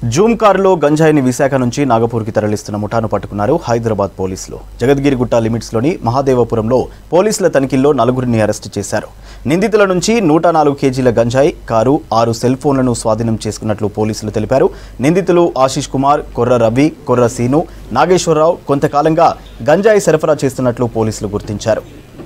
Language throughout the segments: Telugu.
జూమ్ కారులో గంజాయిని విశాఖ నుంచి నాగపూర్కి తరలిస్తున్న ముఠాను పట్టుకున్నారు హైదరాబాద్ పోలీసులు జగద్గిరిగుట్ట లిమిట్స్లోని మహాదేవపురంలో పోలీసుల తనిఖీల్లో నలుగురిని అరెస్టు చేశారు నిందితుల నుంచి నూట నాలుగు కేజీల గంజాయి కారు ఆరు సెల్ ఫోన్లను స్వాధీనం చేసుకున్నట్లు పోలీసులు తెలిపారు నిందితులు ఆశీష్ కుమార్ కొర్ర రవి కొర్ర సీను నాగేశ్వరరావు కొంతకాలంగా గంజాయి సరఫరా చేస్తున్నట్లు పోలీసులు గుర్తించారు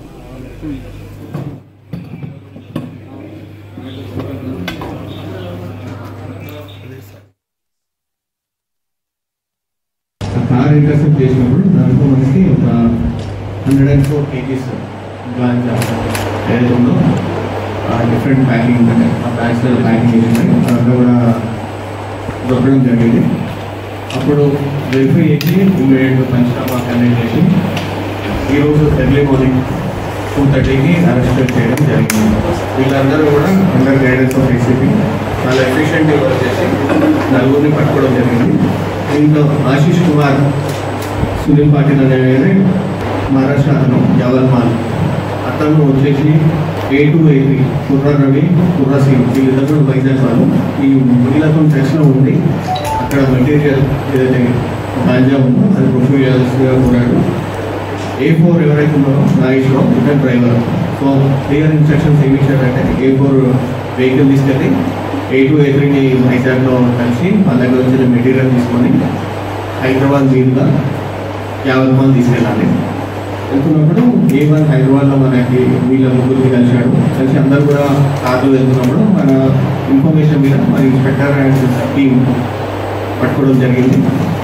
ఆ కార్ ఇంటర్సెప్ట్ చేసినప్పుడు దాంట్లో మనకి ఒక హండ్రెడ్ అండ్ ఫోర్ కేజీస్ గాంజా ఏదైతే ఉందో డిఫరెంట్ ప్యాకింగ్ అంటే ఆ బ్యాగ్స్లో ప్యాకింగ్ చేసింది దాంట్లో కూడా దొరకడం జరిగింది అప్పుడు వెరిఫై చేసి ఇమీడియట్గా పంచనామా కండక్ట్ చేసి ఈరోజు ఎర్లీ మార్నింగ్ టూ థర్టీకి అరెస్ట్ చేయడం జరిగింది వీళ్ళందరూ కూడా అండర్ గైడెన్స్ ఆఫ్ ఏసీపీ చాలా ఎఫిషియెంట్గా వర్క్ చేసి నలుగురిని పట్టుకోవడం జరిగింది దీంట్లో ఆశీష్ కుమార్ సునీల్ పాటిల్ అనే మహారాష్ట్ర అతను జవల్మాల్ అతను వచ్చేసి ఏ టూ ఏ త్రీ కుర్ర రవి కుర్ర సింగ్ వీళ్ళిద్దరు కూడా వైజాగ్ వాళ్ళు ఈ వీళ్ళతో టెస్ట్లో ఉండి అక్కడ మెటీరియల్ ఏదైతే గాంజా ఉందో అది ప్రొఫైల్ చేయాల్సిందిగా కోరాడు ఏ ఫోర్ ఎవరైతే ఉన్నారో నాగేశ్వరరావు ఇతను డ్రైవర్ సో క్లియర్ ఇన్స్ట్రక్షన్స్ ఏమి ఇచ్చారంటే ఏ ఫోర్ వెహికల్ తీసుకెళ్ళి ఏ టూ ఏ త్రీని వైజాగ్లో కలిసి వాళ్ళ దగ్గర వచ్చిన మెటీరియల్ తీసుకొని హైదరాబాద్ మీదుగా యాభై మంది తీసుకెళ్ళాలి వెళ్తున్నప్పుడు ఏ వన్ హైదరాబాద్లో మనకి వీళ్ళ ముగ్గురిని కలిశాడు కలిసి అందరు కూడా కార్లు వెళ్తున్నప్పుడు మన ఇన్ఫర్మేషన్ మీద మన ఇన్స్పెక్టర్ అండ్ టీం పట్టుకోవడం జరిగింది